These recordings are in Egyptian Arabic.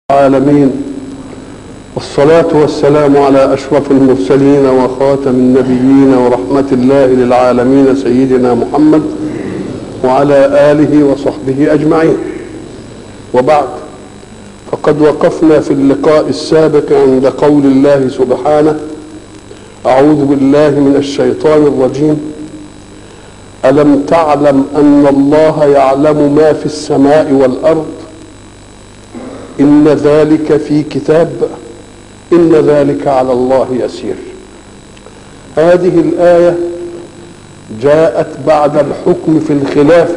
العالمين والصلاة والسلام على أشرف المرسلين وخاتم النبيين ورحمة الله للعالمين سيدنا محمد وعلى آله وصحبه أجمعين وبعد فقد وقفنا في اللقاء السابق عند قول الله سبحانه أعوذ بالله من الشيطان الرجيم ألم تعلم أن الله يعلم ما في السماء والأرض إن ذلك في كتاب إن ذلك على الله يسير هذه الآية جاءت بعد الحكم في الخلاف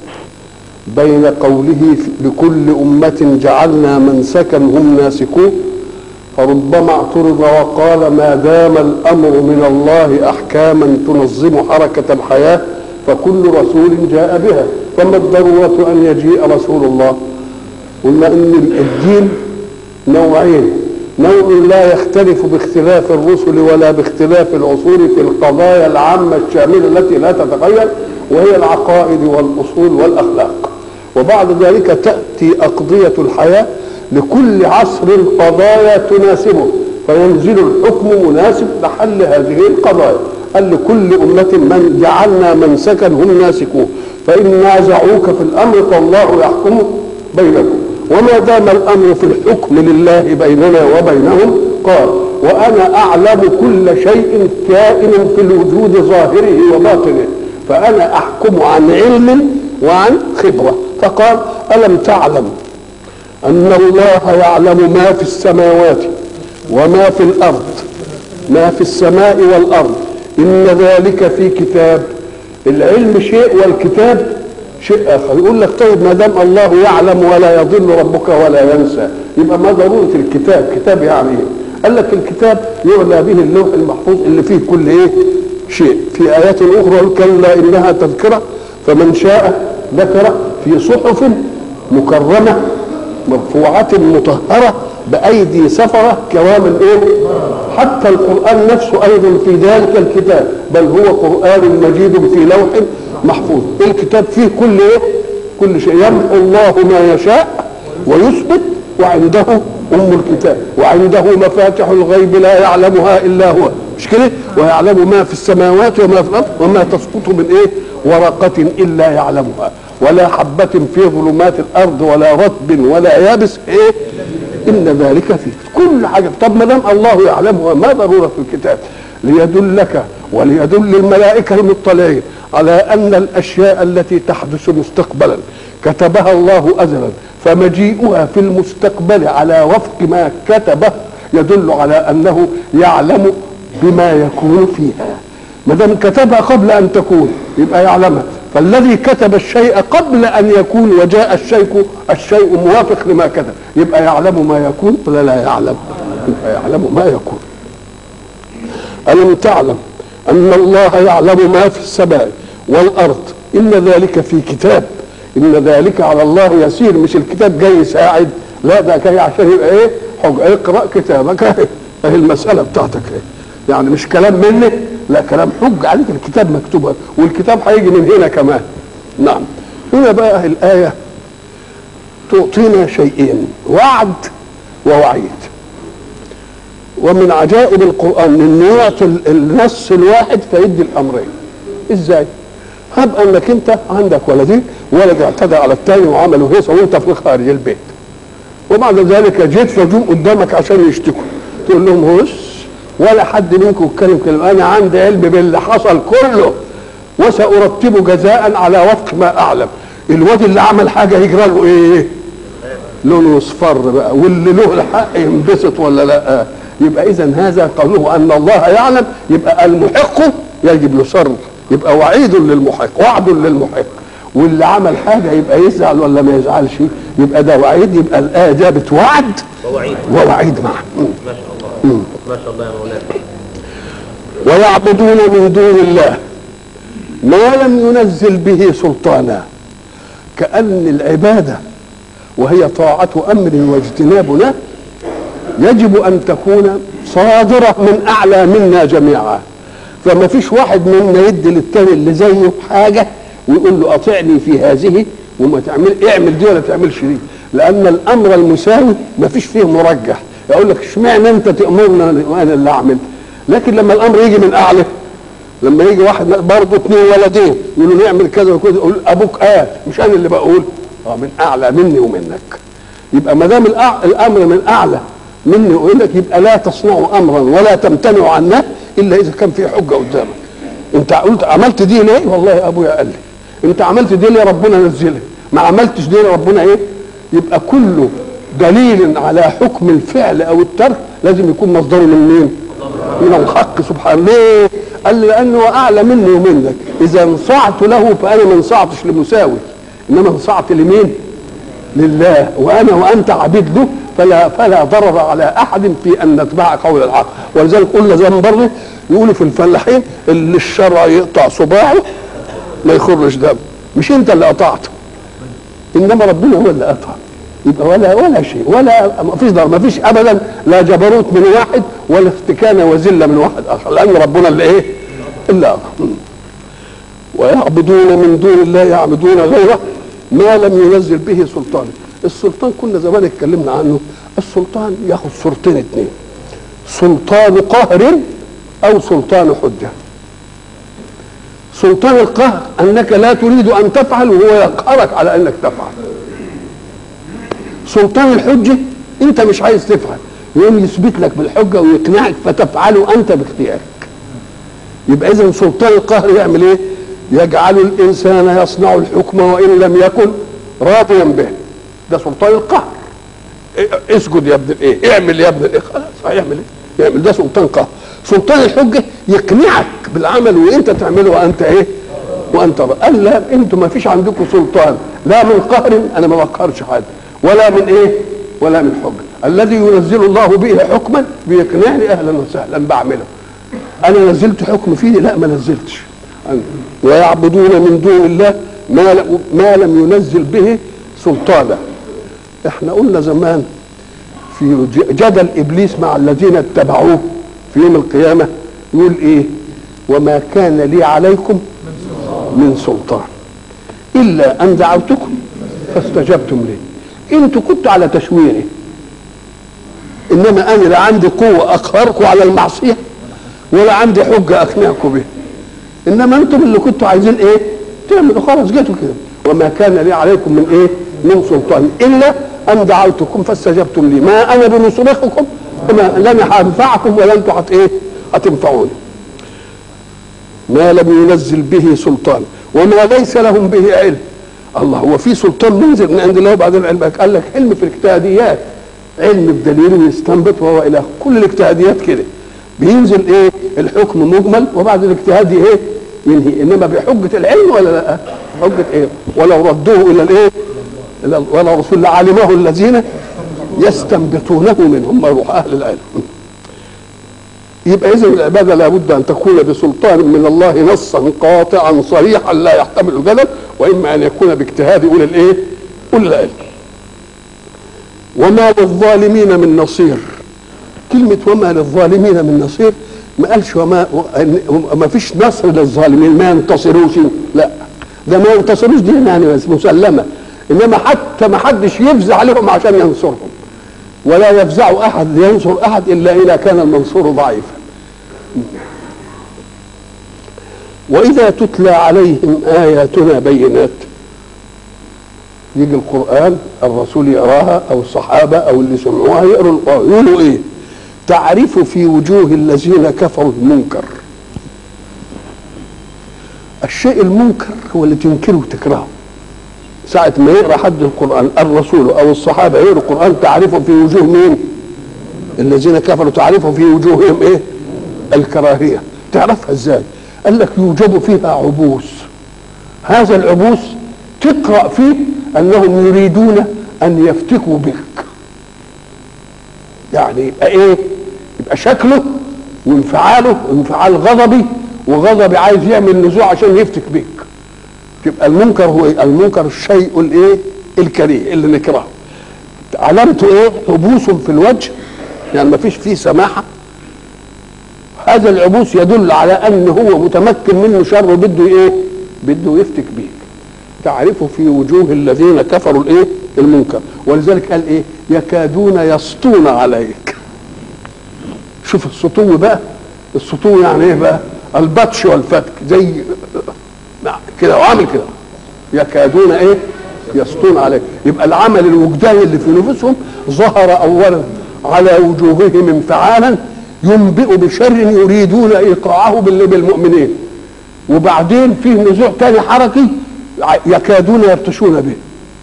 بين قوله لكل أمة جعلنا منسكا هم ناسكوه فربما اعترض وقال ما دام الأمر من الله أحكاما تنظم حركة الحياة فكل رسول جاء بها فما الضرورة أن يجيء رسول الله قلنا ان الدين نوعين نوع لا يختلف باختلاف الرسل ولا باختلاف العصور في القضايا العامة الشاملة التي لا تتغير وهي العقائد والأصول والأخلاق وبعد ذلك تأتي أقضية الحياة لكل عصر قضايا تناسبه فينزل الحكم مناسب لحل هذه القضايا قال لكل أمة من جعلنا منسكا هم ناسكوه فإن نازعوك في الأمر فالله يحكم بينكم وما دام الامر في الحكم لله بيننا وبينهم قال وانا اعلم كل شيء كائن في الوجود ظاهره وباطنه فانا احكم عن علم وعن خبره فقال الم تعلم ان الله يعلم ما في السماوات وما في الارض ما في السماء والارض ان ذلك في كتاب العلم شيء والكتاب شيء اخر يقول لك طيب ما دام الله يعلم ولا يضل ربك ولا ينسى يبقى ما ضروره الكتاب كتاب يعني ايه قال لك الكتاب يعلى به اللوح المحفوظ اللي فيه كل ايه شيء في ايات اخرى كلا انها تذكره فمن شاء ذكر في صحف مكرمه مرفوعه مطهره بايدي سفره كرام ايه حتى القران نفسه ايضا في ذلك الكتاب بل هو قران مجيد في لوح محفوظ الكتاب فيه كل ايه كل شيء يمحو الله ما يشاء ويثبت وعنده ام الكتاب وعنده مفاتح الغيب لا يعلمها الا هو مش كده ويعلم ما في السماوات وما في الارض وما تسقط من ايه ورقه الا يعلمها ولا حبة في ظلمات الأرض ولا رطب ولا يابس إيه إن ذلك فيه كل حاجة طب ما دام الله يعلمها ما ضرورة في الكتاب ليدلك وليدل الملائكة المطلعين على أن الأشياء التي تحدث مستقبلا كتبها الله أزلا فمجيئها في المستقبل على وفق ما كتبه يدل على أنه يعلم بما يكون فيها ما دام كتبها قبل أن تكون يبقى يعلمها فالذي كتب الشيء قبل أن يكون وجاء الشيء الشيء موافق لما كتب يبقى يعلم ما يكون ولا لا يعلم يبقى يعلم ما يكون ألم تعلم أن الله يعلم ما في السماء والأرض إن ذلك في كتاب إن ذلك على الله يسير مش الكتاب جاي يساعد لا ده جاي عشان يبقى إيه حج اقرأ كتابك أهي أهي المسألة بتاعتك إيه يعني مش كلام مني لا كلام حج عليك الكتاب مكتوب والكتاب هيجي من هنا كمان نعم هنا بقى الآية تعطينا شيئين وعد ووعيد ومن عجائب القرآن انه يعطي النص الواحد فيدي الامرين ازاي؟ هب انك انت عندك ولدين ولد اعتدى على الثاني وعملوا هيصه وانت في خارج البيت وبعد ذلك جيت فجوم قدامك عشان يشتكوا تقول لهم هوش ولا حد منكم يتكلم كلمه انا عندي علم باللي حصل كله وسارتب جزاء على وفق ما اعلم الواد اللي عمل حاجه يجرى له ايه؟ لونه يصفر بقى واللي له الحق ينبسط ولا لا يبقى اذا هذا قوله ان الله يعلم يبقى المحق يجب يصر يبقى وعيد للمحق وعد للمحق واللي عمل حاجه يبقى يزعل ولا ما يزعلش يبقى ده وعيد يبقى الايه جابت وعد ووعيد ووعيد معا ما شاء الله ما شاء الله يا مولانا ويعبدون من دون الله ما لم ينزل به سلطانا كأن العبادة وهي طاعة أمر واجتناب له يجب أن تكون صادرة من أعلى منا جميعا فما فيش واحد منا يدي للتاني اللي زيه حاجة ويقول له أطعني في هذه وما تعمل اعمل دي ولا تعملش دي لان الامر المساوي ما فيش فيه مرجح يقول لك اشمعنى انت تامرنا وانا اللي اعمل لكن لما الامر يجي من اعلى لما يجي واحد برضه اثنين ولدين يقولوا نعمل كذا وكذا يقول ابوك قال مش انا اللي بقول اه من اعلى مني ومنك يبقى ما دام الأع- الامر من اعلى مني ومنك يبقى لا تصنعوا امرا ولا تمتنعوا عنه الا اذا كان في حجه قدامك انت قلت عملت دي ليه والله ابويا قال لي انت عملت دي ليه ربنا نزلها ما عملتش دي ليه ربنا ايه يبقى كله دليل على حكم الفعل او الترك لازم يكون مصدره من مين من الحق سبحانه ليه قال لي لانه اعلى مني ومنك اذا انصعت له فانا ما انصعتش لمساوي انما انصعت لمين لله وانا وانت عبيد له فلا فلا ضرر على احد في ان نتبع قول الحق ولذلك قلنا زمان برضه يقولوا في الفلاحين اللي الشرع يقطع صباعه ما يخرج دم مش انت اللي قطعته انما ربنا هو اللي قطع يبقى ولا ولا شيء ولا ما فيش ضرر ما فيش ابدا لا جبروت من واحد ولا استكانه وذله من واحد اخر لان ربنا اللي ايه؟ اللي قطع ويعبدون من دون الله يعبدون غيره ما لم ينزل به سلطان السلطان كنا زمان اتكلمنا عنه السلطان ياخذ صورتين اتنين سلطان قهر او سلطان حجه سلطان القهر انك لا تريد ان تفعل وهو يقهرك على انك تفعل سلطان الحجه انت مش عايز تفعل يقوم يثبت لك بالحجه ويقنعك فتفعله انت باختيارك يبقى اذا سلطان القهر يعمل ايه يجعل الانسان يصنع الحكم وان لم يكن راضيا به ده سلطان القهر إيه اسجد يا ابن الايه اعمل يا ابن الايه خلاص هيعمل ايه يعمل ده سلطان قهر سلطان الحجه يقنعك بالعمل وانت تعمله وانت ايه وانت راضي. قال لا انتم ما فيش عندكم سلطان لا من قهر انا ما بقهرش حد ولا من ايه ولا من حجه الذي ينزل الله به حكما بيقنعني اهلا وسهلا بعمله انا نزلت حكم فيه لا ما نزلتش ويعبدون من دون الله ما ل- ما لم ينزل به سلطانا احنا قلنا زمان في ج- جدل ابليس مع الذين اتبعوه في يوم القيامه يقول ايه وما كان لي عليكم من سلطان الا ان دعوتكم فاستجبتم لي انتوا كنتوا على تشويري انما انا لا عندي قوه اقهركم على المعصيه ولا عندي حجه اقنعكم بها انما انتم اللي كنتوا عايزين ايه تعملوا خلاص جيتوا كده وما كان لي عليكم من ايه من سلطان الا ان دعوتكم فاستجبتم لي ما انا بمصرخكم وما لن هنفعكم ولا انتم هت ايه هتنفعوني ما لم ينزل به سلطان وما ليس لهم به علم الله هو في سلطان منزل من عند الله وبعدين علم قال لك علم في الاجتهاديات علم بدليل ويستنبط وهو الى آخره. كل الاجتهاديات كده بينزل ايه الحكم مجمل وبعد الاجتهاد ايه ينهي انما بحجه العلم ولا لا حجه ايه ولو ردوه الى الايه إلى ال- ولا رسول لعلمه الذين يستنبطونه منهم روح اهل العلم يبقى اذا العباده لابد ان تكون بسلطان من الله نصا قاطعا صريحا لا يحتمل الجدل واما ان يكون باجتهاد اولي الايه؟ اولي العلم. وما للظالمين من نصير. كلمه وما للظالمين من نصير ما قالش وما ما فيش نصر للظالمين ما ينتصروش لا ده ما ينتصروش دي يعني بس مسلمه انما حتى ما حدش يفزع عليهم عشان ينصرهم ولا يفزع احد ينصر احد الا اذا كان المنصور ضعيفا واذا تتلى عليهم اياتنا بينات يجي القران الرسول يقراها او الصحابه او اللي سمعوها يقروا القران يقولوا ايه تعرف في وجوه الذين كفروا المنكر الشيء المنكر هو اللي تنكره وتكرهه ساعة ما يقرأ حد القرآن الرسول أو الصحابة يقرأ القرآن تعرفه في وجوه مين؟ الذين كفروا تعرفه في وجوههم إيه؟ الكراهية تعرفها إزاي؟ قال لك يوجد فيها عبوس هذا العبوس تقرأ فيه أنهم يريدون أن يفتكوا بك يعني يبقى إيه؟ يبقى شكله وانفعاله انفعال غضبي وغضبي عايز يعمل نزوع عشان يفتك بيك يبقى المنكر هو إيه؟ المنكر الشيء الايه الكريه اللي نكرهه علامته ايه عبوس في الوجه يعني ما فيش فيه سماحه هذا العبوس يدل على ان هو متمكن منه شر بده ايه بده يفتك بيك تعرفه في وجوه الذين كفروا الايه المنكر ولذلك قال ايه يكادون يسطون عليك شوف السطو بقى السطو يعني ايه بقى البطش والفتك زي كده وعامل كده يكادون ايه يسطون عليك يبقى العمل الوجداني اللي في نفوسهم ظهر اولا على وجوههم انفعالا ينبئ بشر يريدون ايقاعه بال- بالمؤمنين وبعدين فيه نزوع تاني حركي يكادون يبطشون به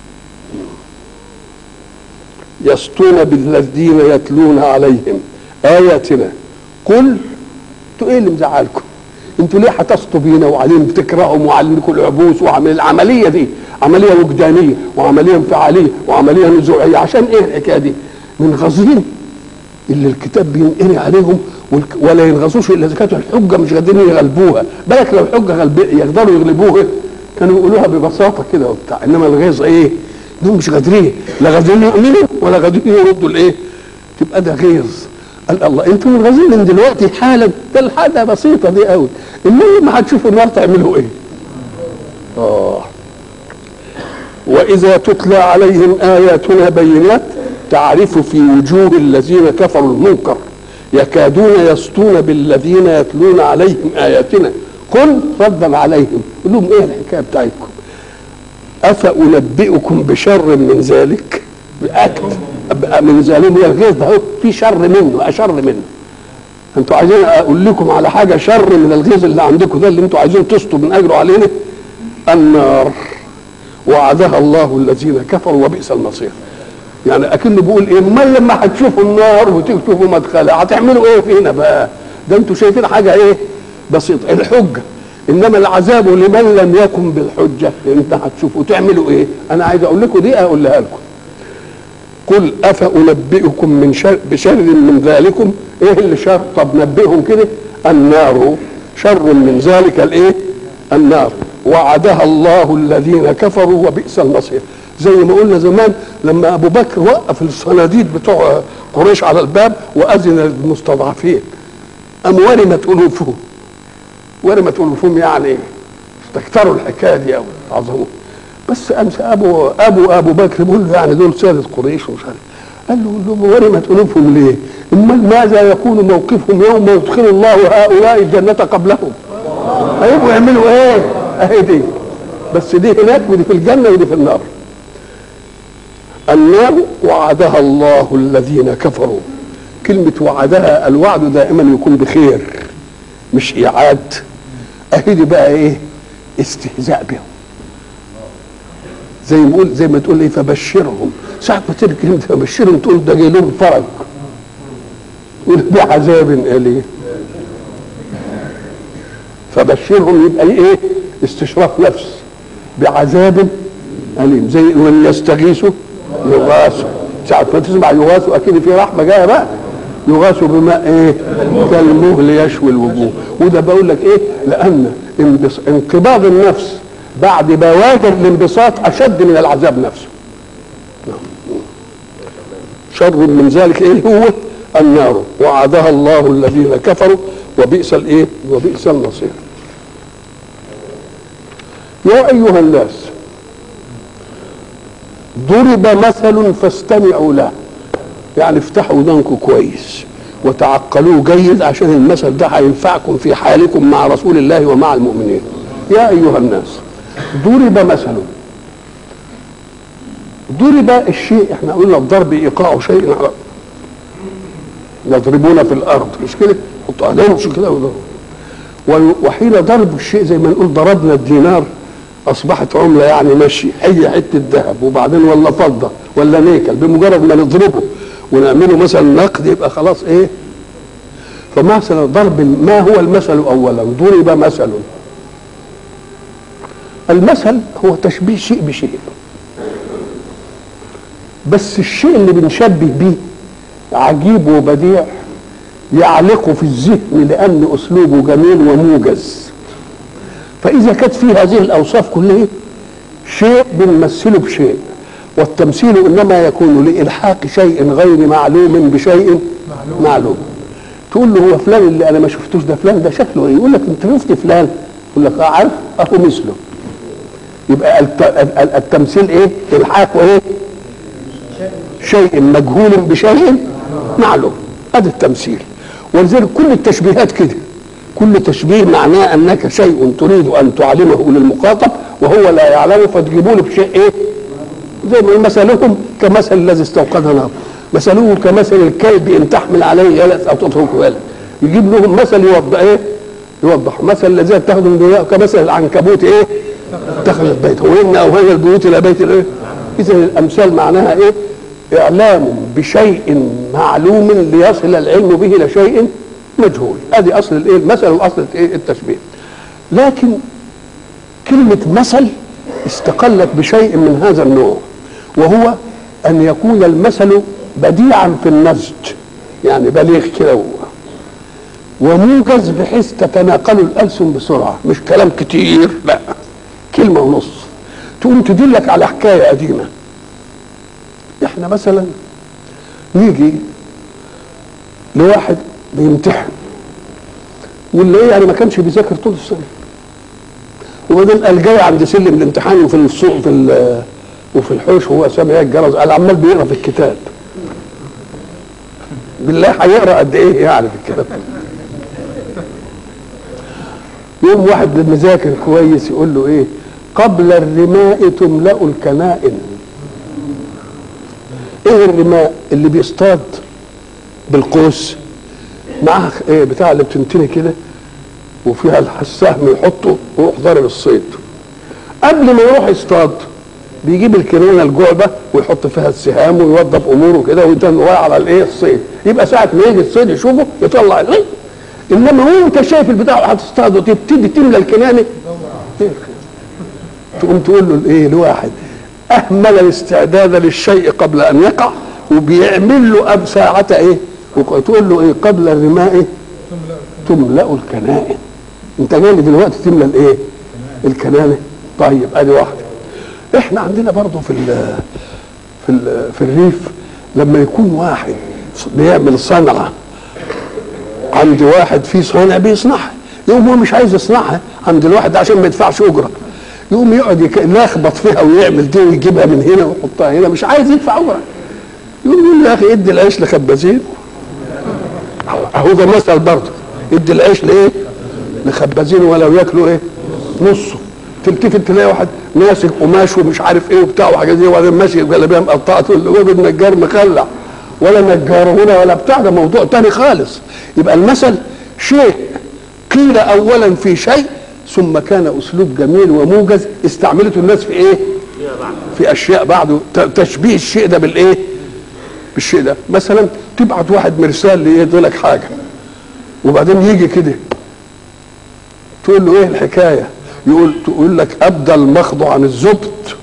يسطون بالذين يتلون عليهم اياتنا قل انتوا ايه اللي مزعلكم انتوا ليه هتسطوا بينا وبعدين بتكرههم وعلمكم العبوس وعمل العمليه دي عمليه وجدانيه وعمليه انفعاليه وعمليه نزوعيه عشان ايه الحكايه دي من غزين اللي الكتاب بينقري عليهم والك- ولا ينغصوش الا اذا كانت الحجه مش قادرين يغلبوها بالك لو الحجه غلب يقدروا يغلبوها كانوا يقولوها ببساطه كده وبتاع انما الغيظ ايه؟ دول مش قادرين لا قادرين يؤمنوا ولا قادرين يردوا الايه؟ تبقى ده غيظ قال الله انتوا منغزين من دلوقتي حالا ده الحاجه بسيطه دي قوي انما لما هتشوفوا النار تعملوا ايه؟ اه واذا تتلى عليهم اياتنا بينات تعرف في وجوه الذين كفروا المنكر يكادون يسطون بالذين يتلون عليهم اياتنا قل ردا عليهم قل لهم ايه الحكايه بتاعتكم افانبئكم بشر من ذلك باكد من ذلك هي الغيظ ده هو في شر منه اشر منه انتوا عايزين اقول لكم على حاجه شر من الغيظ اللي عندكم ده اللي انتوا عايزين تسطوا من اجره علينا النار وعدها الله الذين كفروا وبئس المصير يعني اكنه بيقول ايه امال لما هتشوفوا النار وتيجوا تشوفوا مدخلها هتعملوا ايه فينا بقى ده انتوا شايفين حاجه ايه بسيطه الحجه انما العذاب لمن لم يكن بالحجه انت هتشوفوا تعملوا ايه انا عايز اقول لكم دي اقولها لكم قل افانبئكم من شر بشر من ذلكم ايه اللي شر طب نبئهم كده النار شر من ذلك الايه النار وعدها الله الذين كفروا وبئس المصير زي ما قلنا زمان لما ابو بكر وقف الصناديد بتوع قريش على الباب واذن للمستضعفين ام ورمت الوفهم ورمت الوفهم يعني استكتروا الحكايه دي قوي عظموها بس امس ابو ابو ابو بكر بيقول له يعني دول ساده قريش ومش عارف قال له قول لهم ورمت قلوبهم ليه؟ امال ماذا يكون موقفهم يوم يدخل الله هؤلاء الجنه قبلهم؟ هيبقوا يعملوا ايه؟ اهي دي بس دي هناك ودي في الجنه ودي في النار. النار وعدها الله الذين كفروا كلمة وعدها الوعد دائما يكون بخير مش إيعاد أهي دي بقى إيه استهزاء بهم زي ما قول زي ما تقول ايه فبشرهم ساعة ما تيجي كلمة فبشرهم تقول ده جاي لهم فرج يقول بعذاب أليم فبشرهم يبقى ايه استشراف نفس بعذاب أليم زي من يستغيثوا يغاثوا ساعة ما تسمع يغاثوا أكيد في رحمة جاية بقى يغاثوا بماء ايه كالمهل يشوي الوجوه وده بقول لك ايه لأن انبص- انقباض النفس بعد بوادر الانبساط أشد من العذاب نفسه شر من ذلك ايه هو النار وعدها الله الذين كفروا وبئس الايه وبئس المصير يا ايها الناس ضرب مثل فاستمعوا له يعني افتحوا ودانكم كويس وتعقلوه جيد عشان المثل ده هينفعكم في حالكم مع رسول الله ومع المؤمنين يا ايها الناس ضرب مثل ضرب الشيء احنا قلنا الضرب ايقاع شيء على يضربون في الارض مش كده حطوا عليهم مش كده ويضربوا. وي- وحين ضرب الشيء زي ما نقول ضربنا الدينار اصبحت عمله يعني ماشي اي حته ذهب وبعدين ولا فضه ولا نيكل بمجرد ما نضربه ونعمله مثلا نقد يبقى خلاص ايه فمثلا ضرب ما هو المثل اولا ضرب مثل المثل هو تشبيه شيء بشيء بس الشيء اللي بنشبه بيه عجيب وبديع يعلق في الذهن لأن أسلوبه جميل وموجز فإذا كانت فيه هذه الأوصاف كلها شيء بنمثله بشيء والتمثيل إنما يكون لإلحاق شيء غير معلوم بشيء معلوم تقول له هو فلان اللي أنا ما شفتوش ده فلان ده شكله إيه يقول لك أنت شفت فلان يقول لك آه عارف أهو مثله يبقى الت- ال- التمثيل إيه إلحاق وإيه شيء مجهول بشيء معلوم هذا التمثيل ولذلك كل التشبيهات كده كل تشبيه معناه انك شيء تريد ان تعلمه للمخاطب وهو لا يعلمه فتجيبوا له بشيء ايه زي ما مثلهم كمثل الذي استوقد نار مثله كمثل الكلب ان تحمل عليه يلس او تتركه يلس يجيب لهم مثل يوضح ايه يوضح مثل الذي اتخذوا من دنيا كمثل العنكبوت ايه اتخذت بيته وان اوهن البيوت الى بيت الايه اذا الامثال معناها ايه اعلام بشيء معلوم ليصل العلم به الى شيء مجهول ادي اصل الايه المثل واصل ايه التشبيه لكن كلمه مثل استقلت بشيء من هذا النوع وهو ان يكون المثل بديعا في النسج يعني بليغ كده هو وموجز بحيث تتناقل الالسن بسرعه مش كلام كتير لا كلمه ونص تقوم تدلك على حكايه قديمه احنا مثلا نيجي لواحد بيمتحن واللي إيه يعني ما كانش بيذاكر طول السنه وبعدين قال جاي عند سلم الامتحان وفي السوق في ال- وفي الحوش وهو سامع إيه الجرس قال عمال بيقرا في الكتاب بالله هيقرا قد ايه يعني في الكتاب يوم واحد مذاكر كويس يقول له ايه قبل الرماء تملأ الكنائن ايه الرماء اللي بيصطاد بالقوس معاه ايه بتاع اللي بتنتني كده وفيها السهم يحطه ويروح ضارب الصيد قبل ما يروح يصطاد بيجيب الكنانه الجعبه ويحط فيها السهام ويوظف اموره كده ويتنوع على الايه الصيد يبقى ساعه ما يجي الصيد يشوفه يطلع الايه انما هو انت شايف البتاع هتصطاد وتبتدي تملى الكنانه تقوم تقول له الايه لواحد اهمل الاستعداد للشيء قبل ان يقع وبيعمل له اب ساعه ايه وتقول له ايه قبل الرماء إيه؟ تملا الكنائن انت جاي لي دلوقتي تملى الايه الكنانه طيب ادي واحده احنا عندنا برضه في ال في ال في الريف لما يكون واحد بيعمل صنعه عند واحد في صانع بيصنعها يقوم هو مش عايز يصنعها عند الواحد ده عشان ما يدفعش اجره يقوم يقعد يك- يلخبط فيها ويعمل دي ويجيبها من هنا ويحطها هنا مش عايز يدفع اجره يقول له يا اخي ادي العيش لخبازين اهو ده مثل برضه ادي العيش لايه؟ لخبازين ولو ياكلوا ايه؟ نصه تلتفت تلاقي واحد ماسك قماش ومش عارف ايه وبتاع وحاجات دي وبعدين ماشي بجلابيه مقطعه تقول له جاب النجار مخلع ولا نجار هنا ولا بتاع ده موضوع تاني خالص يبقى المثل شيء قيل اولا في شيء ثم كان اسلوب جميل وموجز استعملته الناس في ايه؟ في اشياء بعده ت- تشبيه الشيء ده بالايه؟ بالشيء ده مثلا تبعت واحد مرسال ليدي لك حاجه وبعدين يجي كده تقول له ايه الحكايه يقول تقول لك ابدى المخض عن الزبط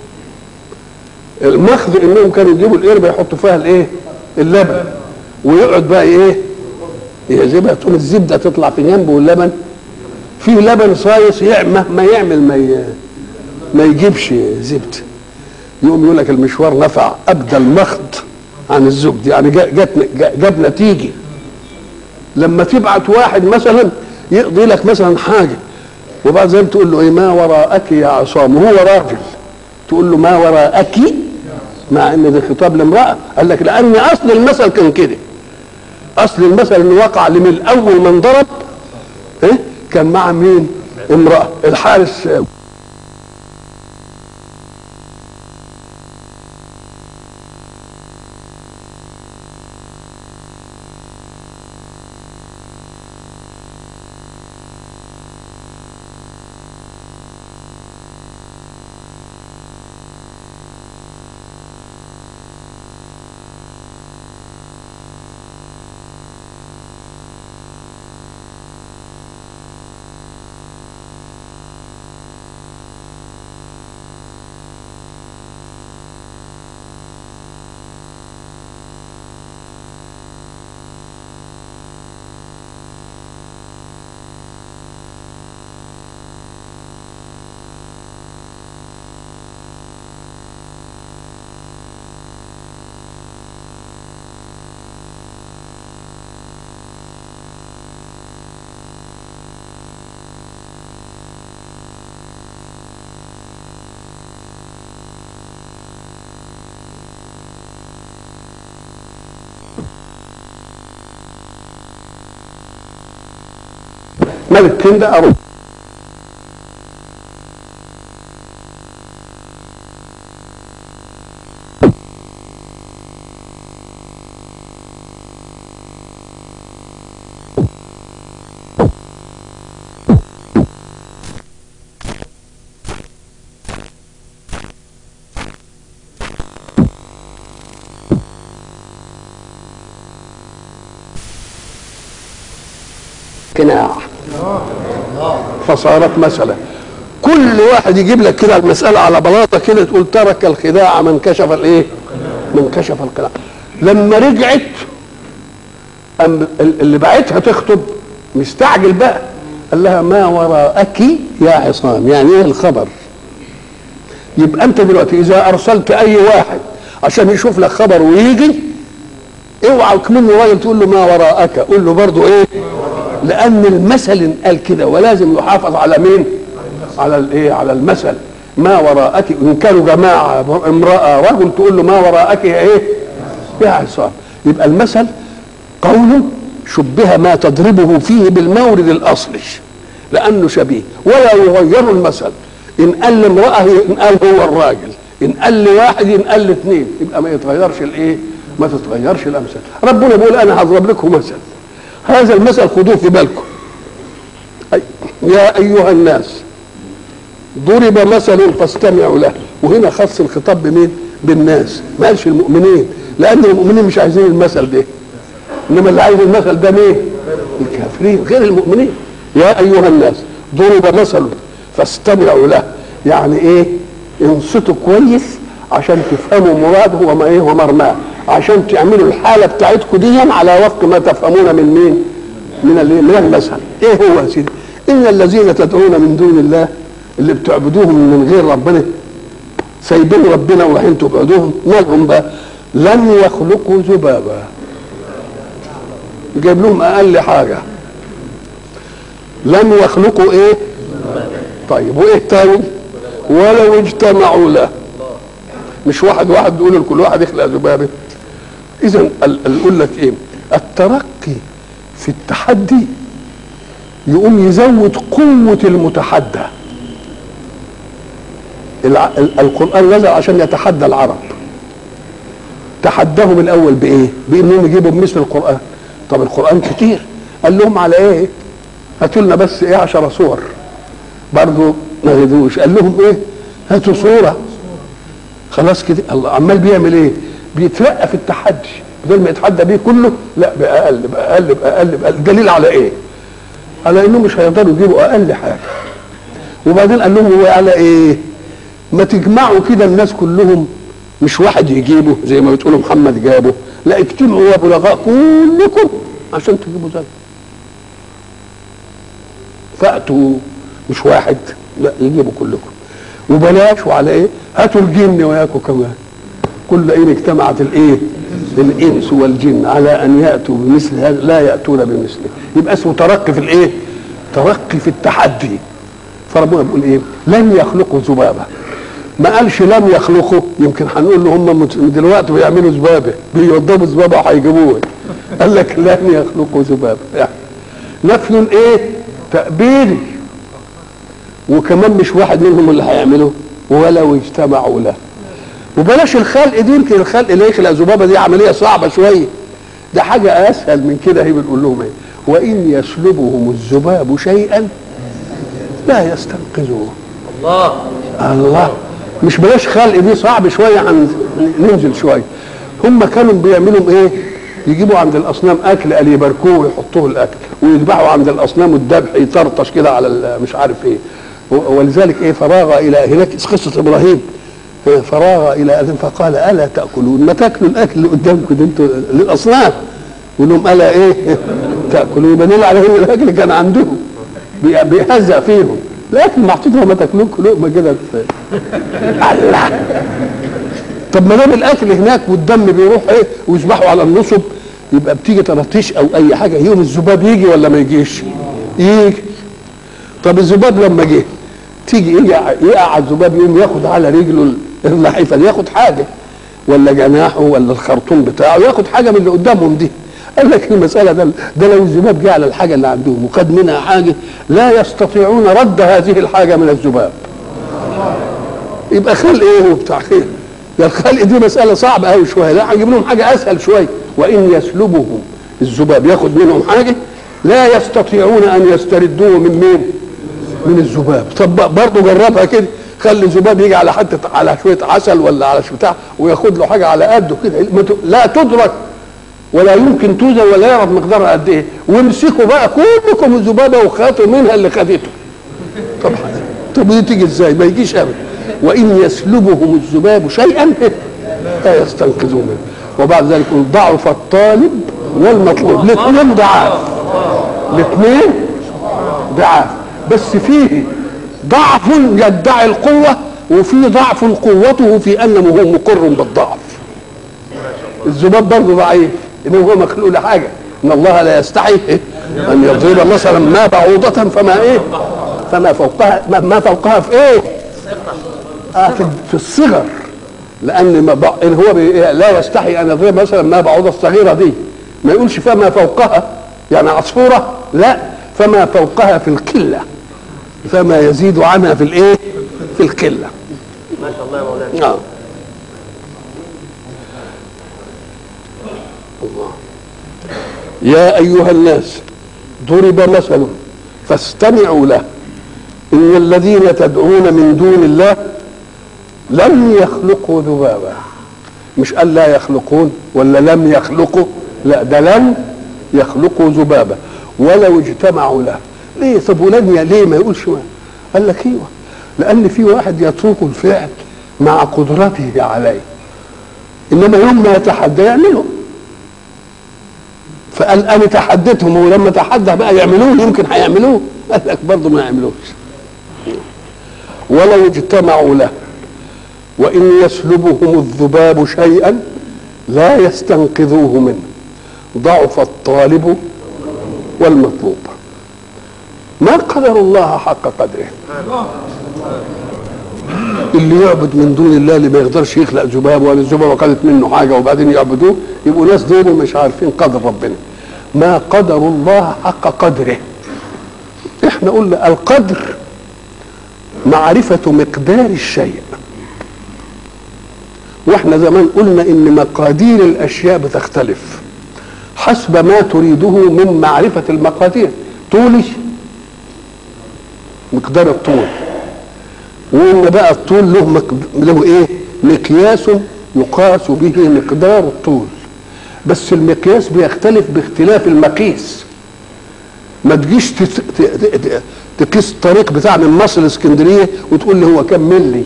المخض انهم كانوا يجيبوا القربه يحطوا فيها الايه اللبن ويقعد بقى ايه يجيبها تقوم الزبده تطلع في جنبه واللبن في لبن صايص يع- مهما يعمل ما ي- ما يجيبش زبده يقوم يقول لك المشوار نفع ابدى المخض عن الزبد يعني جا- جات جا- جاب نتيجه لما تبعت واحد مثلا يقضي لك مثلا حاجه وبعد ذلك تقول له ايه ما وراءك يا عصام وهو راجل تقول له ما وراءك مع ان ده خطاب لامراه قال لك لان اصل المثل كان كده اصل المثل انه وقع لمن اول من ضرب ايه كان مع مين امراه الحارس مال التين ده أروح قناع فصارت مسألة كل واحد يجيب لك كده المسألة على بلاطة كده تقول ترك الخداع من كشف الايه من كشف القناع لما رجعت أم اللي بعتها تخطب مستعجل بقى قال لها ما وراءك يا عصام يعني ايه الخبر يبقى انت دلوقتي اذا ارسلت اي واحد عشان يشوف لك خبر ويجي اوعى منه راجل تقول له ما وراءك قول له برضه ايه لان المثل قال كده ولازم يحافظ على مين على الايه على المثل ما وراءك ان كانوا جماعه امراه رجل تقول له ما وراءك يا ايه يا عصام يبقى المثل قول شبه ما تضربه فيه بالمورد الاصلي لانه شبيه ولا يغير المثل ان قال لامراه ان قال هو الراجل ان قال لواحد ان قال لاثنين يبقى ما يتغيرش الايه ما تتغيرش الامثال ربنا بيقول انا هضرب لكم مثل هذا المثل خذوه في بالكم أي يا ايها الناس ضرب مثل فاستمعوا له وهنا خص الخطاب بمين بالناس ما قالش المؤمنين لان المؤمنين مش عايزين المثل ده انما اللي عايز المثل ده مين الكافرين غير المؤمنين يا ايها الناس ضرب مثل فاستمعوا له يعني ايه انصتوا كويس عشان تفهموا مراده وما ايه ومرماه عشان تعملوا الحاله بتاعتكم دي على وفق ما تفهمون من مين من الايه من المثل ايه هو يا سيدي ان الذين تدعون من دون الله اللي بتعبدوهم من غير ربنا سايبين ربنا ورايحين تبعدوهم مالهم بقى لن يخلقوا ذبابا جايب لهم اقل حاجه لن يخلقوا ايه طيب وايه تاني ولو اجتمعوا له مش واحد واحد بيقول لكل واحد يخلق ذبابه اذا اقول لك ايه الترقي في التحدي يقوم يزود قوة المتحدى الع... القرآن نزل عشان يتحدى العرب تحداهم الأول بإيه؟ بإنهم يجيبوا بمثل القرآن طب القرآن كتير قال لهم على إيه؟ هاتوا لنا بس إيه عشر صور برضه ما غدوش قال لهم إيه؟ هاتوا صورة خلاص كده الله عمال بيعمل إيه؟ بيترقى في التحدي بدل ما يتحدى بيه كله لا بأقل بأقل بأقل, بأقل. دليل على إيه؟ على انهم مش هيقدروا يجيبوا اقل حاجه وبعدين قال لهم هو على ايه ما تجمعوا كده الناس كلهم مش واحد يجيبه زي ما بتقولوا محمد جابه لا اجتمعوا يا بلغاء كلكم عشان تجيبوا زي فاتوا مش واحد لا يجيبوا كلكم وبلاش وعلى ايه هاتوا الجن وياكم كمان كل اين اجتمعت الايه الانس والجن على ان ياتوا بمثل هذا لا ياتون بمثله يبقى اسمه ترقي في الايه ترقي في التحدي فربنا بيقول ايه لن يخلقوا ذبابه ما قالش لم يخلقوا يمكن هنقول له هم دلوقتي بيعملوا ذبابه بيوضبوا ذبابه وهيجيبوها قال لك لن يخلقوا ذبابه يعني نفي ايه تأبيري وكمان مش واحد منهم اللي هيعمله ولو اجتمعوا له وبلاش الخلق دي يمكن الخلق اللي يخلق ذبابه دي عمليه صعبه شويه ده حاجه اسهل من كده هي بنقول لهم ايه وان يسلبهم الذباب شيئا لا يستنقذوه الله الله مش بلاش خلق دي صعب شويه عن ننزل شويه هم كانوا بيعملوا ايه يجيبوا عند الاصنام اكل قال يباركوه ويحطوه الاكل ويذبحوا عند الاصنام الذبح يطرطش كده على مش عارف ايه ولذلك ايه فراغ الى هناك قصه ابراهيم فراغ الى اذن فقال الا تاكلون ما تاكلوا الاكل اللي قدامكم ده انتوا للاصنام يقول لهم الا ايه تاكلون يبقى دليل على ان الاكل كان عندهم بيهزأ فيهم الاكل محطوط ما تاكلوه لقمه كده الله طب ما دام الاكل هناك والدم بيروح ايه ويذبحوا على النصب يبقى بتيجي طرطيش او اي حاجه يوم الذباب يجي ولا ما يجيش؟ يجي طب الذباب لما جه تيجي يقع يقع الذباب يقوم ياخد على رجله اللحيفه دي ياخد حاجه ولا جناحه ولا الخرطوم بتاعه ياخد حاجه من اللي قدامهم دي قال لك المساله ده ده لو الذباب جه على الحاجه اللي عندهم وخد منها حاجه لا يستطيعون رد هذه الحاجه من الذباب يبقى خلق ايه وبتاع خير ده الخلق دي مساله صعبه قوي شويه لا هنجيب لهم حاجه اسهل شويه وان يسلبهم الذباب ياخد منهم حاجه لا يستطيعون ان يستردوه من مين؟ من الذباب طب برضه جربها كده خلي الذباب يجي على حته على شويه عسل ولا على شويه بتاع وياخد له حاجه على قده كده ما ت- لا تدرك ولا يمكن توزن ولا يعرف مقدارها قد ايه وامسكوا بقى كلكم الذبابه وخاتوا منها اللي خدته طب طب دي تيجي ازاي ما يجيش ابدا وان يسلبهم الذباب شيئا لا يستنقذوه منه وبعد ذلك يقول ضعف الطالب والمطلوب الاثنين ضعاف الاثنين ضعاف بس فيه ضعف يدعي القوة وفي ضعف قوته في أنه هو مقر بالضعف الذباب برضه ضعيف إنه هو مخلوق لحاجة إن الله لا يستحي إيه؟ أن يضرب مثلا ما بعوضة فما إيه فما فوقها ما- ما فوقها في إيه آه في, في الصغر لأن ما بع- إن هو بي- لا يستحي أن يضرب مثلا ما بعوضة الصغيرة دي ما يقولش فما فوقها يعني عصفورة لا فما فوقها في القلة فما يزيد عنها في الايه في القله ما شاء الله يا مولانا آه. الله يا ايها الناس ضرب مثل فاستمعوا له ان الذين تدعون من دون الله لم يخلقوا ذبابا مش قال لا يخلقون ولا لم يخلقوا لا ده لم يخلقوا ذبابا ولو اجتمعوا له ليه طب ولن ي- ليه ما يقولش ما قال لك ايوه لان في واحد يترك الفعل مع قدرته عليه انما يوم ما يتحدى يعمله فقال انا تحديتهم ولما تحدى بقى يعملوه يمكن هيعملوه قال لك برضه ما يعملوش ولو اجتمعوا له وان يسلبهم الذباب شيئا لا يستنقذوه منه ضعف الطالب والمطلوب ما قدر الله حق قدره اللي يعبد من دون الله اللي ما يقدرش يخلق ذباب ولا الذبابه خدت منه حاجه وبعدين يعبدوه يبقوا ناس دول مش عارفين قدر ربنا ما قدر الله حق قدره احنا قلنا القدر معرفة مقدار الشيء واحنا زمان قلنا ان مقادير الاشياء بتختلف حسب ما تريده من معرفة المقادير طولي مقدار الطول وان بقى الطول له مقد... له ايه مقياس يقاس به مقدار الطول بس المقياس بيختلف باختلاف المقيس ما تجيش تس... ت... ت... ت... تقيس الطريق بتاع من مصر لاسكندريه وتقول لي هو كم ملي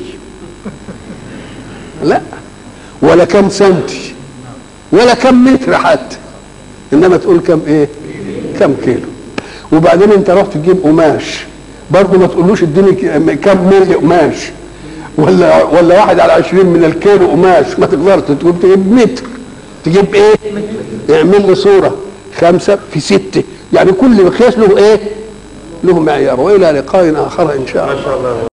لا ولا كم سنتي ولا كم متر حتى انما تقول كم ايه كم كيلو وبعدين انت رحت تجيب قماش برضه ما تقولوش اديني ك- كم ملي قماش ولا ولا واحد على عشرين من الكيلو قماش ما تقدرش تقول تجيب متر تجيب ايه اعمل لي صوره خمسه في سته يعني كل مقياس له ايه له معيار والى لقاء اخر ان شاء الله ما شاء الله